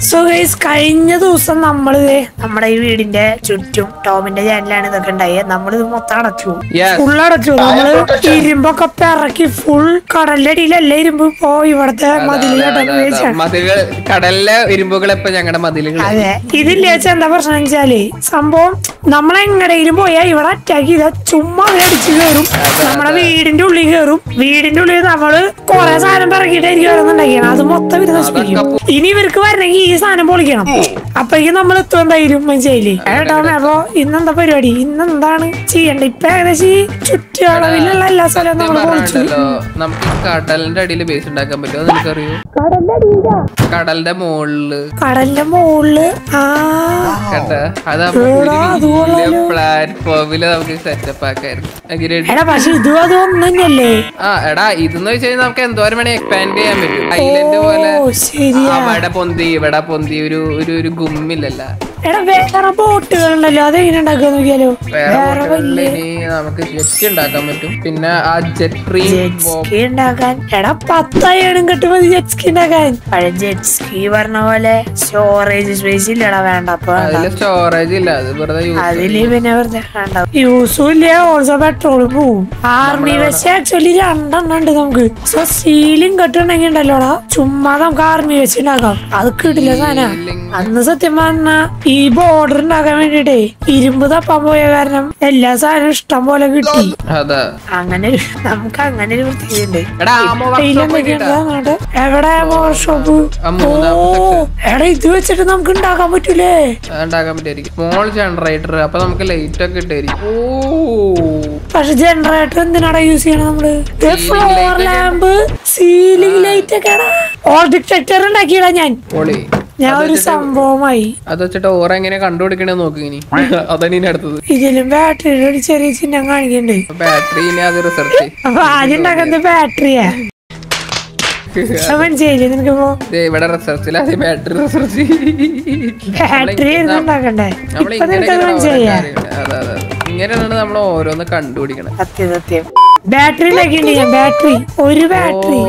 So guys കഴിഞ്ഞ ദിവസം നമ്മളിത് നമ്മുടെ ഈ വീടിന്റെ ചുറ്റും ടോമിന്റെ ചാനലാണ് ഇതൊക്കെ ഉണ്ടായത് നമ്മളിത് മൊത്തം അടച്ചു Yes. ഫുൾ അടച്ചു നമ്മള് ഇരുമ്പൊക്കെ പിറക്കി ഫുൾ കടലിന്റെ അടിയിലല്ല ഇരുമ്പ് പോ ഇവിടത്തെ മതിൽ കേട്ടോ ഉപയോഗിച്ചാണ് മതിലുകൾ കടലിലെ ഇരുമ്പുകൾ ഇപ്പൊ ഞങ്ങളുടെ മതിലുകൾ അതെ ഇതില്ല വെച്ചാ എന്താ പ്രശ്നം വെച്ചാല് സംഭവം നമ്മളെങ്ങടെയും പോയാ ഇവിടെ അറ്റാക്ക് ചെയ്താ ചുമ്മാ അങ്ങനെ അടിച്ചു കയറും നമ്മുടെ വീടിന്റെ ഉള്ളിൽ കയറും വീടിന്റെ ഉള്ളിൽ നമ്മള് കൊറേ സാധനം പിറക്കിയിട്ടായിരിക്കും വരുന്നുണ്ടാക്കിയാണ് അത് മൊത്തം ഇത് നശിപ്പിക്കും ഇനി ഇവർക്ക് വരണമെങ്കിൽ ഈ സാധനം പൊളിക്കണം അപ്പഴേക്കും നമ്മൾ എത്തും എന്തായാലും മനസ്സിലായില്ലേ ഏട്ടാ അപ്പൊ ഇന്നെന്താ പരിപാടി ഇന്നെന്താണ് ചെയ്യണ്ടത് ഇപ്പൊ ഏകദേശം ഈ ചുറ്റളവിലുള്ള എല്ലാ സ്ഥലവും നമ്മൾ പൊളിച്ചു പറഞ്ഞല്ലോ നമുക്ക് ഈ കടലിന്റെ അടിയിൽ ബേസ് ഉണ്ടാക്കാൻ പറ്റുമോ അത് നിനക്കറിയോ കടലിന്റെ അടിയിലാ കടലിന്റെ മുകളില് കടലിന്റെ മുകളില് ആ കണ്ട അത് എടാ, അത് കൊള്ളാലോ. പ്ലാറ്റ്ഫോമില് നമുക്ക് സെറ്റപ്പ് ആക്കായിരുന്നു എങ്ങനെ എടാ പക്ഷെ ഇതും അതും ഒന്നും തന്നെയല്ലേ ആ എടാ ഇതെന്ന് വെച്ച് കഴിഞ്ഞാൽ നമുക്ക് എന്തോരം വേണേ എക്സ്പാൻഡ് ചെയ്യാൻ പറ്റും ഐലൻഡ് പോലെ ഓ ശരിയാ അവിടെ പൊന്തി ഇവിടെ പൊന്തി ഒരു ഒരു ഒരു ഗുമ്മില്ലല്ല എടാ വേറെ ബോട്ടുകൾ ഉണ്ടല്ലോ അത് എങ്ങനെ ഉണ്ടാക്കുക നോക്കിയാലോ വേറെ വേറെ ബോട്ടുകളിൽ ഇനി നമുക്ക് ജെറ്റ് ഉണ്ടാക്കാൻ പറ്റും പിന്നെ ആ ജെറ്റ് ട്രീം ജെറ്റ്സ്കി ഉണ്ടാക്കാൻ എടാ പത്തായിരം കിട്ടും മതി ജെറ്റ്സ്കി ഉണ്ടാക്കാൻ പഴയ ജെറ്റ്സ്കി പറഞ്ഞ പോലെ സ്റ്റോറേജ് സ്പേസ് ഇല്ലടാ വേണ്ട അപ്പൊ വേണ്ട. അതില് സ്റ്റോറേജ് ഇല്ല അത് വെറുതെ യൂസ് അതില് പിന്നെ വെറുതെ വേണ്ട യൂസും ഇല്ല ഓൾസോ പെട്രോളും പോവും ആർമി വെച്ച് ആക്ച്വലി രണ്ടെണ്ണം ഉണ്ട് നമുക്ക് സോ സീലിംഗ് കെട്ടുണ്ടെങ്കിൽ ഉണ്ടല്ലോടാ ചുമ്മാ നമുക്ക് ആർമി വെച്ച് ഉണ്ടാക്കാം അത് കിട്ടില്ല സാധന അന്ന് സത്യം പറഞ്ഞ ഈ ബോർഡർ ഉണ്ടാക്കാൻ വേണ്ടിട്ടേ ഇരുമ്പ് തപ്പാൻ പോയ കാരണം എല്ലാ സാധനവും ഇഷ്ടം പോലെ കിട്ടി അതാ അങ്ങനെ ഒരു നമുക്ക് അങ്ങനെ ഒരു പ്രത്യേകതയുണ്ട് എടാ ആമോ ഇതിലെന്തൊക്കെയുണ്ട് എവിടെ വർക്ക്ഷോപ്പ് ആ ഓ മൂന്നാമത്തെ എടാ ഇത് വെച്ചിട്ട് നമുക്ക് ഉണ്ടാക്കാൻ പറ്റൂലേ ഉണ്ടാക്കാൻ പറ്റുമായിരിക്കും സ്മോൾ ജനറേറ്റർ അപ്പൊ നമുക്ക് ലൈറ്റ് ഒക്കെ ഇട്ടായിരിക്കും ഓ പക്ഷെ ജനറേറ്റർ എന്തിനാടാ യൂസ് ചെയ്യണത് നമ്മള് ഫ്ലോർ ലാമ്പ് സീലിംഗ് ലൈറ്റ് ഒക്കെ ഓൾ ഡിറ്റക്ടർ ഉണ്ടാക്കിയടാ ഞാൻ പൊളി ഞാൻ ഒരു സംഭവമായി അത് വെച്ചിട്ട് ഓറ എങ്ങനെ കണ്ടുപിടിക്കണേ നോക്ക് ഇനി അതാണ് ഇനി അടുത്തത് ഇതിലും ബാറ്ററിയുടെ ഒരു ചെറിയ ചിഹ്നം കാണിക്കണ്ട് ബാറ്ററി ഇനി അത് റിസർച്ച് അപ്പൊ ആദ്യം ഉണ്ടാക്കുന്നത് ബാറ്ററിയാ മനസ്സിലായില്ലേ നിനക്കിപ്പോ ഇവിടെ റിസർച്ചിൽ ആദ്യം ബാറ്ററി റിസർച്ച് ബാറ്ററി ആയിരുന്നു ഉണ്ടാക്കണ്ടേ നമ്മൾ ഇപ്പൊ ഇങ്ങനെ നിനക്കത് മനസ്സിലായ അതെ അതെ ഇങ്ങനെയാണ് നമ്മൾ ഓരോന്ന് കണ്ടുപിടിക്കണം സത്യം സത്യം ബാറ്ററി ഉണ്ടാക്കിണ്ട് ഞാൻ ബാറ്ററി ഒരു ബാറ്ററി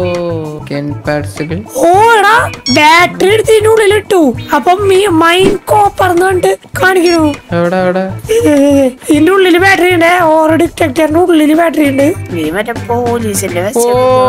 കെൻ പാഡ്സുകൾ ഓ എടാ ബാറ്ററി എടുത്ത് ഇതിന്റെ ഉള്ളിൽ ഇട്ടു അപ്പം മൈൻ കോപ്പർ എന്ന് പറഞ്ഞിട്ട് കാണിക്കണു എവിടെ എവിടെ ഇത് ഇത് ഇത്. ഇതിന്റെ ഉള്ളില് ബാറ്ററി ഉണ്ട് ഓരോ ഡിറ്റക്ടറിന്റെ ഉള്ളില് ബാറ്ററി ഉണ്ട് നീ മറ്റേ പോലീസിന്റെ ഓ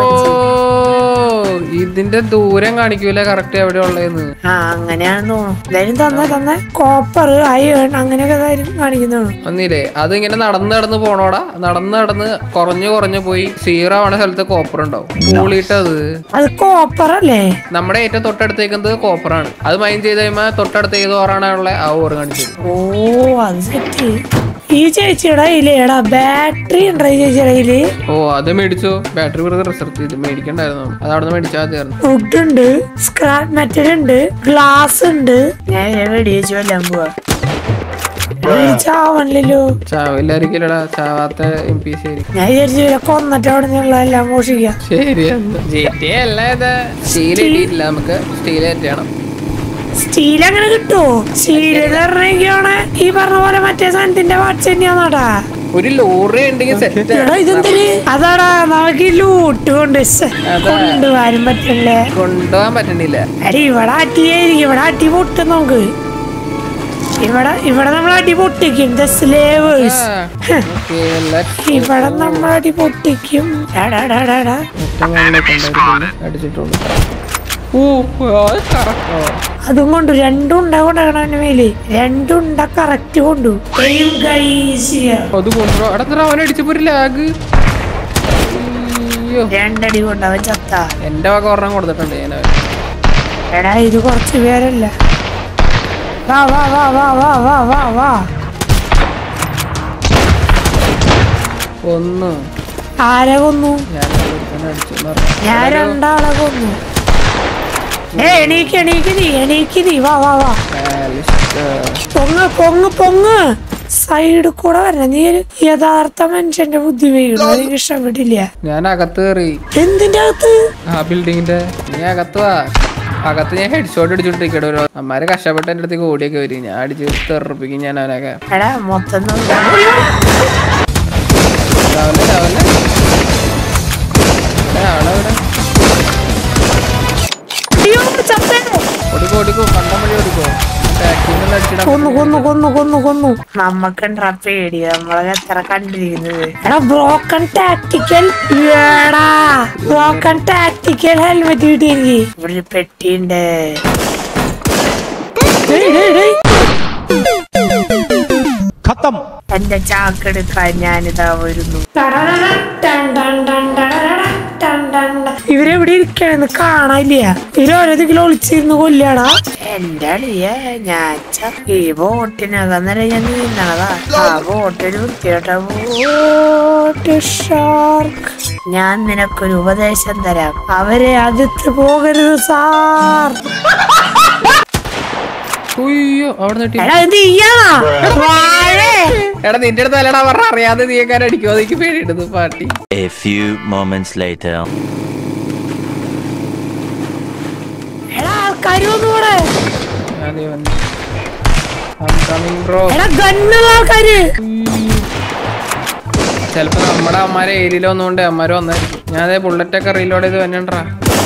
ഇതിന്റെ ദൂരം കാണിക്കൂല കറക്റ്റ് എവിടെ ഉള്ളതെന്ന് ആ അങ്ങനെയാണെന്ന് തോന്നുന്നു എന്തായാലും തന്നെ തന്നെ കോപ്പർ അയൺ അങ്ങനെയൊക്കെ കാര്യം കാണിക്കുന്നതാണ് ഒന്നില്ലേ അത് ഇങ്ങനെ നടന്ന് നടന്ന് പോണോടാ നടന്ന് നടന്ന് കുറഞ്ഞു കുറഞ്ഞു പോയി സീറോ ആവണ സ്ഥലത്ത് കോപ്പർ ഉണ്ടാവും കൂളിയിട്ടത് അത് കോപ്പർ അല്ലേ നമ്മുടെ ഏറ്റവും തൊട്ടടുത്തേക്കുന്നത് കോപ്പറാണ് അത് മൈൻഡ് ചെയ്ത് കഴിയുമ്പോ തൊട്ടടുത്ത് ഏത് ഓറാണുള്ള ആ ഓറ് കാണിച്ചത് ഓ അത് സെറ്റ് ഈ ചേച്ചിയുടെ കയ്യിലേടാ ബാറ്ററി ഉണ്ടോ ഈ ചേച്ചിയുടെ കയ്യില് ഓ അത് മേടിച്ചോ ബാറ്ററി വെറുതെ റിസർച്ച് ചെയ്ത് മേടിക്കണ്ടായിരുന്നു അത് അവിടെ നിന്ന് മേടിച്ചാൽ മതിയായിരുന്നു വുഡ് ഉണ്ട് സ്ക്രാപ്പ് മെറ്റൽ ഉണ്ട് ഗ്ലാസ് ഉണ്ട് ഞാൻ വെടിവെച്ച് വല്ലാൻ പോവാ ചാവണില്ലല്ലോ ചാവില്ലായിരിക്കില്ലടാ ചാവാത്ത എം പി സി ആയിരിക്കും ഞാൻ വിചാരിച്ചു ഇവരെ കൊന്നിട്ട് അവിടെ നിന്നുള്ള എല്ലാം മോഷിക്കാം ശരി ജി ടി അല്ല ഇത് സ്റ്റീൽ ഇട്ടിട്ടില്ല നമുക്ക് സ്റ്റീൽ ചെയ്യണം സ്റ്റീൽ അങ്ങനെ കിട്ടുമോ സ്റ്റീൽ എന്ന് പറഞ്ഞാണ് ഈ പറഞ്ഞ പോലെ മറ്റേ സാധനത്തിന്റെ വാട്സ് തന്നെയാണോടാ ഒരു ലോറി ഉണ്ടെങ്കിൽ സെറ്റ് എടാ ഇതെന്തിന് അതാടാ നമുക്ക് ഈ ലൂട്ട് കൊണ്ട് സ- കൊണ്ടുപോകാനും പറ്റില്ലേ കൊണ്ടുപോകാൻ പറ്റണില്ല അരെ ഇവിടെ അടിയായിരിക്കും ഇവിടെ അടി പൊട്ടും നമുക്ക് ഇവിടെ ഇവിടെ നമ്മൾ അടി പൊട്ടിക്കും ദ സ്ലേവേഴ്സ് ഓക്കെ ലെറ്റ് ഇവിടെ നമ്മൾ അടി പൊട്ടിക്കും ഡാ, ഡാ, ഡാ, ഡാ. അടിച്ചിട്ടുള്ളൂ ഓ അത് correct. ഓ. അതും കൊണ്ടു രണ്ടും ഉണ്ട കൊണ്ടാകണ മേല് രണ്ടും ഉണ്ട കറക്റ്റ് കൊണ്ടു Aim guys here. അത് കൊണ്ടുപോ അവിടെ അവൻ അടിച്ചപ്പോ ഒരു ലാഗ് അയ്യോ രണ്ടടി കൊണ്ടവൻ ചത്ത എന്റെ വക ഒരെണ്ണം കൊടുത്തിട്ടുണ്ട് ഞാൻ അവന്. എടാ ഇത് കുറച്ച് പേരല്ല വാ വാ വാ വാ വാ വാ വാ വാ ഒന്ന് ആരെ കൊന്നു ഞാൻ ഒരുത്തനെ അടിച്ചു എന്ന് പറഞ്ഞു. ഞാൻ രണ്ടാളെ കൊന്നു ഏ എണീക്ക് എണീക്ക് നീ എണീക്ക് നീ വാ വാ വാ Alistair. പൊങ്ങ് പൊങ്ങ് പൊങ്ങ് സൈഡ് കൂടെ വരണം നീ ഒരു യഥാർത്ഥ മനുഷ്യന്റെ ബുദ്ധി വീണു എനിക്ക് ഇഷ്ടപ്പെട്ടില്ല ഞാൻ അകത്ത് കയറി എന്തിന്റെ അകത്ത് ആ ബിൽഡിങ്ങിന്റെ നീ അകത്ത് വാ അകത്ത് ഞാൻ ഹെഡ് ഷോട്ട് അടിച്ചോണ്ടിരിക്കട്ടെ ഒരു അമ്മാര് കഷ്ടപ്പെട്ട് എന്റെ അടുത്തേക്ക് ഓടിയൊക്കെ വരും ഞാൻ അടിച്ച് തെറിപ്പിക്കും ഞാൻ അവനൊക്കെ എടാ മൊത്തം നോക്ക്. രാവിലെ രാവിലെ അവിടെ അയ്യോ, ചത്തേ. ഓടിക്കോ ഓടിക്കോ കണ്ടം വഴി ഓടിക്കോ ടാക്സിന്ന് അടിച്ചിടാൻ കൊന്നു കൊന്നു കൊന്നു കൊന്നു കൊന്നു നമുക്കുണ്ടാ പേടി നമ്മളെ എത്ര കണ്ടിരിക്കുന്നത് എടാ ബ്രോക്കൺ ടാക്ടിക്കൽ ഏടാ ബ്രോക്കൺ ടാക്ടിക്കൽ ഹെൽമെറ്റ് കിട്ടി എനിക്ക് ഇവിടെ ഒരു പെട്ടിയുണ്ട് ഡേയ്, ഡേയ്, ഡേയ്. खत्म എന്റെ ചാക്കെടുക്കാൻ ഞാനിതാ വരുന്നു ഇവരെവിടെ ഇരിക്കണെന്ന് കാണാനില്ല ഇവരോരോ ദിക്കിലും ഒളിച്ചിരുന്ന് കൊല്ലാടാ എന്റെ അളിയ ഞാൻ ച- ഈ ബോട്ടിനകം നേരം ഞാൻ നീന്തണതാ ആ ബോട്ടൊരു വൃത്തിയോട്ട ബോട്ട് ഷാർക്ക് ഞാൻ നിനക്കൊരു ഉപദേശം തരാം അവരെ അതിർത്ത് പോകരുത് സാർ ഉയ്യോ അവിടെ നിട്ടി എടാ ഇത് നീയാണോ? വാഴേ. എടാ നിന്റെ അടുത്ത് അല്ലടാ പറഞ്ഞ അറിയാതെ നീ എങ്ങനെ അടിക്കുമോ അതെനിക്ക് പേടിയിടുന്നു പാട്ടി A few moments later. എടാ ആൾക്കാര് വന്നു ഇവിടെ ഞാൻ വന്നു കമ്മിങ് ബ്രോ എടാ ഗണ്ണുള്ള ആൾക്കാര് ചിലപ്പോ നമ്മുടെ അമ്മമാരെ ഏരിയയിൽ വന്നുകൊണ്ട് അമ്മമാര് വന്നായിരിക്കും ഞാൻ അതേ ബുള്ളറ്റ് ഒക്കെ റീലോഡ് ചെയ്ത് വന്നിട്ടാ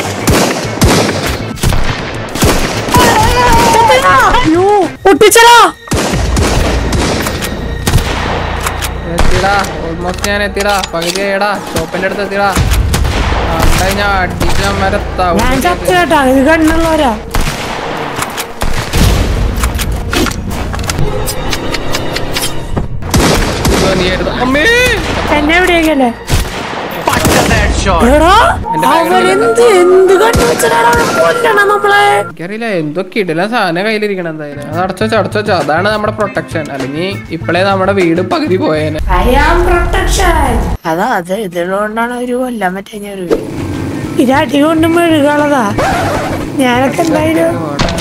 അയ്യോ പൊട്ടിച്ചടാ എത്തിടാ ഓൾമോസ്റ്റ് ഞാൻ എത്തിടാ പകുതി ഏടാ ഷോപ്പിന്റെ അടുത്ത് എത്തിടാ അവിടെ ഞാൻ അടിച്ച അമ്മമാരെ ഞാൻ ചത്ത് കേട്ടാ ഇത് ഗണ്ണുള്ളവരാ അമ്മേ എന്നെ എവിടെയൊക്കെയല്ലേ എടാ അവരെന്ത് എന്ത് കണ്ണു വെച്ചിട്ടാണ് കൊല്ലണം നമ്മളെ എനിക്കറിയില്ല എന്തൊക്കെ ഇടില്ല സാധനം കയ്യിലിരിക്കണം എന്തായാലും അത് അടച്ചോ അടച്ചോ അതാണ് നമ്മുടെ പ്രൊട്ടക്ഷൻ അല്ലെങ്കിൽ ഇപ്പോഴേ നമ്മുടെ വീട് പകുതി പോയേനെ പ്രൊട്ടക്ഷൻ അതാ അത് ഇതുകൊണ്ടാണ് ഒരു കൊല്ലാൻ പറ്റുന്ന ഇത് അടി കൊണ്ട് മെഴുകളതാ ഞാനൊക്കെ എന്തായാലും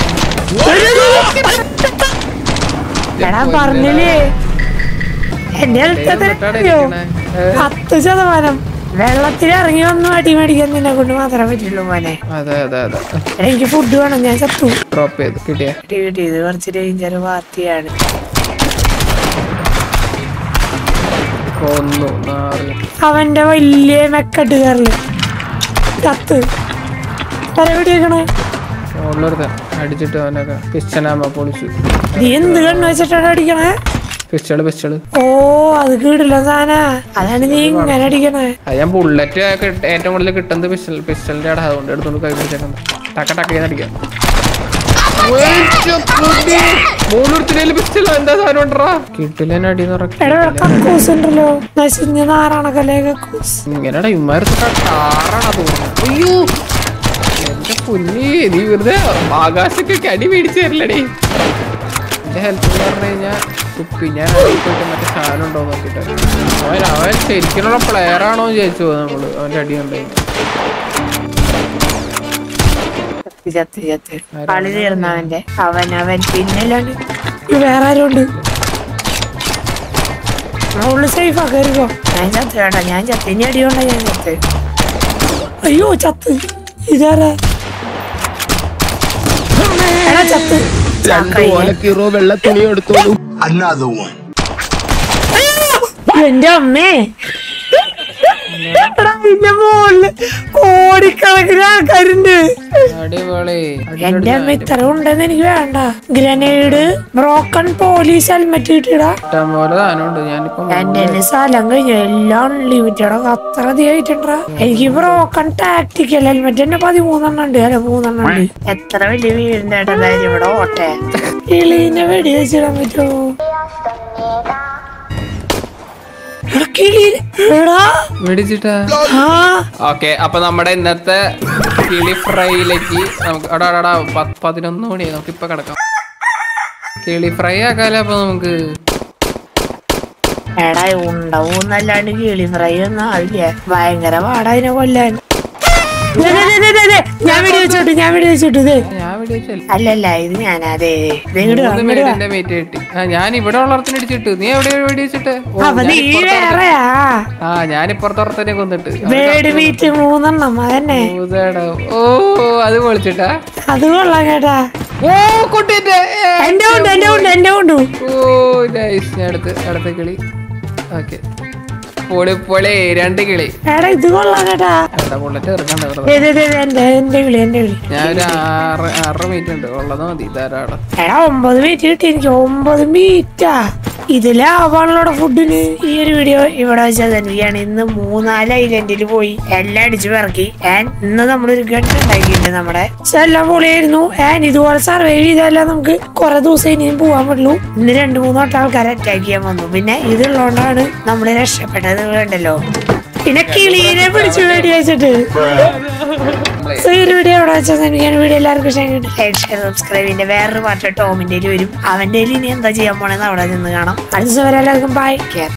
എടാ പറഞ്ഞില്ലേ എന്റെ അടുത്തത് അറിയോ? പത്ത് ശതമാനം വെള്ളത്തിൽ ഇറങ്ങി വന്നു അടി മേടിക്കാൻ നിന്നെ കൊണ്ട് മാത്രമേ പറ്റുള്ളൂ മോനെ അതെ അതെ അതെ എനിക്ക് ഫുഡ് വേണം ഞാൻ ചത്തു ഡ്രോപ്പ് ചെയ്ത് കിട്ടിയ കിട്ടി കിട്ടി ഇത് കുറച്ച് ഡേഞ്ചർ പാർട്ടിയാണ് കൊന്നു നാറി അവന്റെ വലിയ മെക്കട്ട് കയറല് കത്ത് തലപിടിയേക്കണേ ഉള്ളൊരുത്തൻ അടിച്ചിട്ട് അവനൊക്കെ പിസ്റ്റനാമ പൊളിച്ചു നീ എന്ത് കണ്ണു വെച്ചിട്ടാണ് അടിക്കണേ പിസ്റ്റള് പിസ്റ്റള് ഓ അത് കിടില്ല സാധന അതാണ് നീ ഇങ്ങനെ അടിക്കണേ അത് ഞാൻ ബുള്ളറ്റ് ഏറ്റവും കൂടുതൽ കിട്ടുന്നത് പിസ്റ്റൽ പിസ്റ്റലിന്റെ അവിടെ അതുകൊണ്ട് എടുത്തോണ്ട് കൈ പിടിച്ചേക്കുന്നത് ടക്ക ടക്കന്ന് അടിക്കാം മൂന്നൂർത്തിനേല് പിസ്റ്റൽ എന്താ സാധനം ഉണ്ടറാ കിട്ടില്ല അടിയെന്ന് എടാ ഇവിടെ കക്കൂസ് ഉണ്ടല്ലോ നശിഞ്ഞ നാറാണക്കല്ലേ കക്കൂസ് ഇങ്ങനെടാ ഇമാരത്തൊക്കെ കാറാണാ തോന്നുന്നു അയ്യോ എന്റെ കുഞ്ഞി നീ വെറുതെ ആകാശൊക്കെ അടി മേടിച്ചു തരില്ലടേ എന്റെ ഹെൽത്ത് എന്ന് പറഞ്ഞു കഴിഞ്ഞാൽ കുപ്പി ഞാൻ അതിൽ പോയിട്ട് മറ്റേ സാധനം ഉണ്ടോ നോക്കിട്ട് അവൻ അവൻ ശരിക്കുള്ള പ്ലെയർ ആണോ എന്ന് ചോദിച്ചു നമ്മള് അവന്റെ അടി ഉണ്ടോ ചത്ത് ചത്ത് കളി തീർന്നവന്റെ അവൻ അവൻ പിന്നല്ലാണ്ട് വേറെ ആരും ഉണ്ട് ഉള്ളു സേഫ് കയറിക്കോ ഞാൻ ചത്ത് കേട്ടോ ഞാൻ ചത്ത് ഇനി അടിയോണ്ടാ ഞാൻ ചത്ത് അയ്യോ ചത്ത് ഇതാരാ എടാ ചത്ത് ഓലക്കീറോ വെള്ള തുണി എടുത്തോളൂ Another one. എന്റെ അമ്മേ എടാ ഇതിന്റെ മുകളില് കോടിക്കണക്കിന് ആൾക്കാരുണ്ട് അടിപൊളി എന്റെ അമ്മ ഇത്ര ഉണ്ടെന്ന് എനിക്ക് വേണ്ട ഗ്രനേഡ് ബ്രോക്കൺ പോലീസ് ഹെൽമെറ്റ് കിട്ടിയടാ ഇഷ്ടം പോലെ സാധനമുണ്ട് ഞാനിപ്പോ എന്റെ എന്റെ സ്ഥലം കഴിഞ്ഞു എല്ലാം അൺലിമിറ്റഡ് അത്ര അധികമായിട്ടുണ്ടാ എനിക്ക് ബ്രോക്കൺ ടാക്ടിക്കൽ ഹെൽമെറ്റ് തന്നെ പതിമൂന്നെണ്ണം ഉണ്ട് അല്ല മൂന്നെണ്ണം ഉണ്ട് എത്ര വലിയ വീടിന്റെ ഇടയിലായി ഇവിടെ ഓട്ടെ കിളീനെ വെടി വെച്ചിടാൻ പറ്റുമോ എടാ, കിളീനെ എടാ മേടിച്ചിട്ടാ ആ ഓക്കെ അപ്പൊ നമ്മുടെ ഇന്നത്തെ കിളി ഫ്രൈയിലേക്ക് നമുക്ക് എടാ എടാ പത്ത് പതിനൊന്ന് മണി നമുക്ക് ഇപ്പൊ കിടക്കാം കിളി ഫ്രൈ ആക്കാലോ അപ്പൊ നമുക്ക് എടാ ഉണ്ടാവൂന്നല്ലാണ്ട് കിളി ഫ്രൈ ഒന്നും ആവില്ല ഭയങ്കര പാടാ അതിനെ കൊല്ലാൻ ദേ, ദേ, ദേ, ദേ, ദേ, ഞാൻ വെടി വെച്ചോട്ടു ഞാൻ വെടി വെച്ചോട്ടു ഇത് ഞാൻ മേടിച്ചല്ലേ അല്ലല്ല ഇത് ഞാനാ അതെ ദേ ഇങ്ങട് വാ, മൂന്ന് ഇങ്ങട് വാ. മിനിറ്റിന്റെ മീറ്റ് കിട്ടി ആ ഞാൻ ഇവിടെ ഉള്ളടത്തിന് ഇടിച്ചിട്ട് നീ എവിടെ വെടിവെച്ചിട്ട് ഓ, അപ്പൊ ഞാൻ നീ ഇപ്പുറത്തെ വേറെയാ ആ ഞാൻ ഇപ്പുറത്തോടത്തന്നെ കൊന്നിട്ട് വേടി മീറ്റ് മൂന്നെണ്ണം അതന്നെ ഊതേടാ. ഓ അത് പൊളിച്ചിട്ടാ അത് കൊള്ളാം കേട്ടാ ഓ കുട്ടിന്റെ എന്റെ ഉണ്ട് എന്റെ ഉണ്ട് എന്റെ ഉണ്ട് ഓ നൈസ് ഞാൻ അടുത്ത് അടുത്ത കിളി ഓക്കെ പൊളി പൊളി രണ്ട് കിളി എടാ ഇത് കൊള്ളാം കേട്ടാ എന്താ ബുള്ളറ്റ് ഇറക്കണ്ട വെറുതെ ദേ, ദേ, ദേ, ദേ, എന്റെ എന്റെ വിളി എന്റെ വിളി ഞാൻ ഒരു ആറ് ആറര മീറ്റ് ഉണ്ട് ഉള്ളത് മതി ധാരാളം എടാ ഒമ്പത് മീറ്റ് കിട്ടി എനിക്ക് ഒമ്പത് മീറ്റാ ഇതിലാവാണല്ലോടെ ഫുഡിന് ഈ ഒരു വീഡിയോ ഇവിടെ വെച്ചാൽ തന്നെയാണ് ഇന്ന് മൂന്നാല് ഐലൻഡിൽ പോയി എല്ലാം അടിച്ചു പിറക്കി ആൻഡ് ഇന്ന് നമ്മളൊരു ഗണ്ട് ഉണ്ടാക്കിയിട്ടുണ്ട് നമ്മുടെ പക്ഷെ എല്ലാം പൊളിയായിരുന്നു ആൻഡ് ഇതുപോലെ സർവൈവ് ചെയ്താലേ നമുക്ക് കുറെ ദിവസം ഇനിയും പോകാൻ പറ്റുള്ളൂ ഇന്ന് രണ്ട് മൂന്ന് വട്ടം ആൾക്കാരെ അറ്റാക്ക് ചെയ്യാൻ വന്നു പിന്നെ ഇതുള്ളതുകൊണ്ടാണ് നമ്മൾ രക്ഷപ്പെട്ടത് വേണ്ടല്ലോ പിന്നെ കിളീനെ പിടിച്ചു വേടി വെച്ചിട്ട് സോ ഈ ഒരു വീഡിയോ അവിടെ വെച്ചാൽ എനിക്ക് വീഡിയോ എല്ലാവർക്കും ഇഷ്ടം ലൈക്ക് ഷെയർ സബ്സ്ക്രൈബ് ചെയ്യേണ്ട വേറൊരു പാട്ട് ടോമിന്റെ വരും അവന്റെ ഇനി എന്താ ചെയ്യാൻ പോണെന്ന് അവിടെ നിന്ന് കാണാം അടുത്ത ദിവസം വരെ എല്ലാവർക്കും ബൈ കെയർ